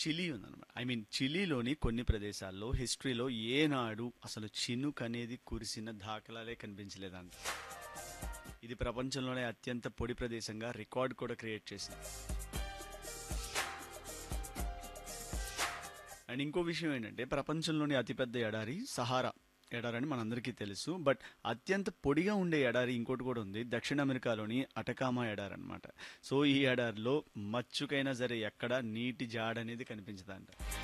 Chile ఉందన్నమాట I mean చిలీలోని కొన్ని ప్రదేశాల్లో హిస్టరీలో ఏనాడు అసలు చినుక్ అనేది కురిసిన దాఖలాలే కనిపించలేదంట ఇది ప్రపంచంలోనే అత్యంత పొడి ప్రదేశంగా రికార్డ్ కూడా క్రియేట్ చేసింది అండ్ ఇంకో విషయం ఏంటంటే ప్రపంచంలోని అతిపెద్ద ఎడారి సహారా ఎడారి అని మనందరికీ తెలుసు బట్ అత్యంత పొడిగా ఉండే ఎడారి ఇంకోటి కూడా ఉంది దక్షిణ అమెరికాలోని అటకామా ఎడారి అనమాట సో ఈ ఎడారిలో మచ్చుకైనా సరే ఎక్కడ నీటి జాడ అనేది కనిపించదంట